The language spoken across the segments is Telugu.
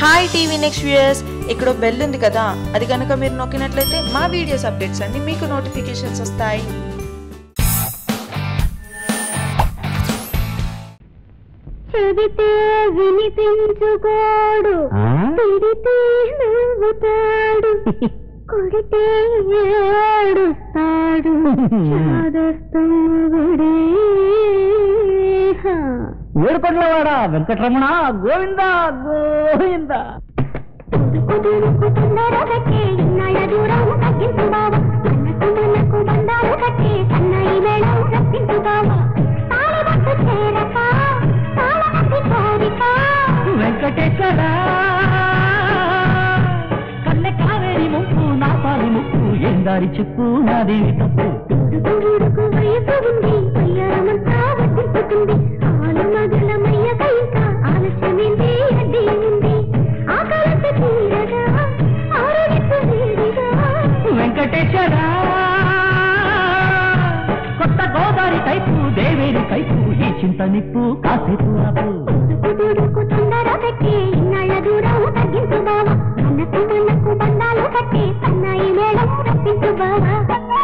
హాయ్ టీవీ నెక్స్ట్ వ్యూయర్స్ ఇక్కడ బెల్ ఉంది కదా అది కనుక మీరు నొక్కినట్లయితే మా వీడియోస్ అప్డేట్స్ అన్ని మీకు నోటిఫికేషన్స్ వస్తాయి చెబితే వినిపించుకోడు తిడితే నవ్వుతాడు కొడితే ఏడుస్తాడు చాదస్తముడే ఏడుకొండలవాడ వెంకటరమణ గోవింద గోవింద కుదురుకు తొందర కట్టే ఇన్నాళ్ళ దూరం తగ్గించు బావ అన్నకు మనకు బంధాలు కట్టే సన్నాయి మేళం రప్పించు బావ తాళిబట్టు చేరక తాళనకి కోరిక వెంకటేశ్వర కన్నె కావేరి ముప్పు నా పాలి ముప్పు ఏం దారి చెప్పు నాదేమి తప్పు ఉడుకు వయసు ఉంది అయ్యారమంతా వర్తించుతుంది ఆలు మగల మయ్యక ఇంకా ఆలస్యమేంటి అడ్డీ ఉంది ఆకలింత తీరగా ఆరోగ్యపు వేడిగా వెంకటేశ్వర కొత్త గోదావరి టైపు దేవేరి టైపు ఈ చింత నిప్పు కాసేపు ఆపు కుదురుకు తొందర పెట్టి ఇన్నాళ్ళ దూరం తగ్గించు బావా అన్నకు మనకు బంధాలు కట్టి సన్నాయి మేళం రప్పించు బావా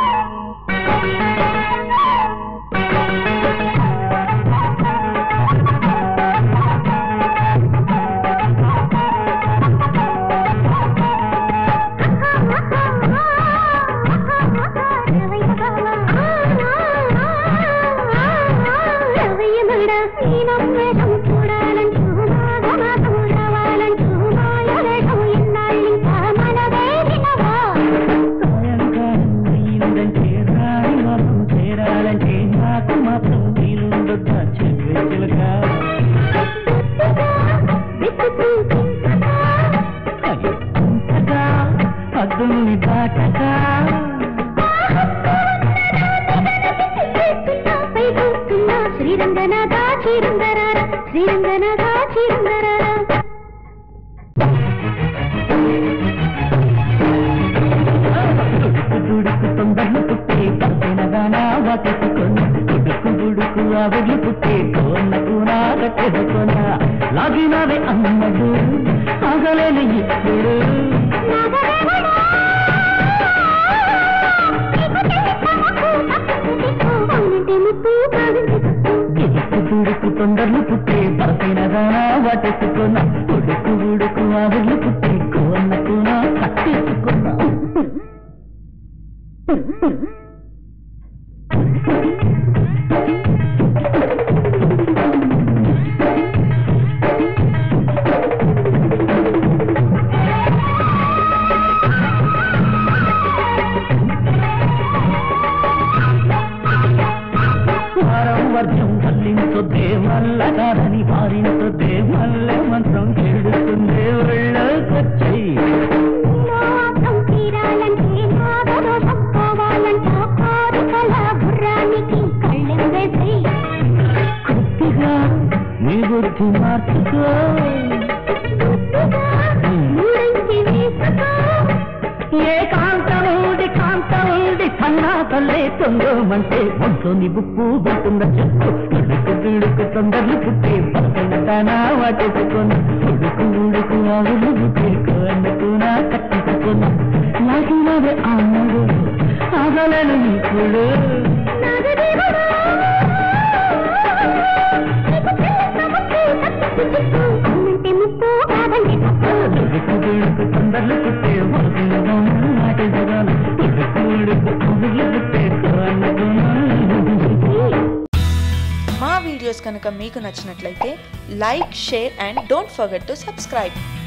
చూడాలంటూ మాఘమాసం రావాలంటూ మాయవేషం ఎన్నాళ్ళింకా మనదే వినవా సాయంకాలం అయిందంటే రాణి మాత్రం చేరాలంటే నాకు మాత్రం వీలుండొద్దా చెప్పే చిలక అది అంతగా అద్దుల్ని దాటగా శ్రీరంగనాథ శ్రీరంగరార శ్రీరంగనాథ శ్రీరంగరార దుడుకు దుడుకు తొందరలు పుట్టే పడిన దానా వాటేసుకొని దుడుకు దుడుకు ఆవిడ్లు పుట్టే కోన్నకు నా కట్టేసుకొన లాగినావే అమ్మడు ఆగలేని ఇప్పుడు దుడుకు దుడుకు తొందరలు పుట్టే పడిన దానా వాటేసుకొన దుడుకు దుడుకు ఆవిడ్లు పుట్టే కోన్నకు నా కట్టేసుకున్నా వారం వర్షం కల్లించొద్దే మల్ల కాదని వారించొద్దే మల్లె మంత్రం చెడుతుందే ఒళ్ళకొచ్చి కొద్దిగా నీ బుద్ధి మార్చుకో ఏ కాంతముడి కాంతముడి సన్నా తల్లే తొంగమంటే ఒంట్లోని బుప్పు వెళ్తుంద చెప్పు ఉడుకు దుడుకు తొందరలు పుట్టే పక్కన తానా వాటేసుకొని ఉడుకు ఉడుకు ఆవులు బుట్టేకు అందుకున్నా కట్టేసుకున్నా లాగినవే అమ్మడు ఆగలను ఇప్పుడు ఉడుకు దుడుకు తొందరలు పుట్టే పక్కన తానా వాటేసుకొని ఉడుకు ఉడుకు ఆవులు బుట్టేకు అందుకున్నా మా వీడియోస్ కనుక మీకు నచ్చినట్లయితే like share and don't forget to subscribe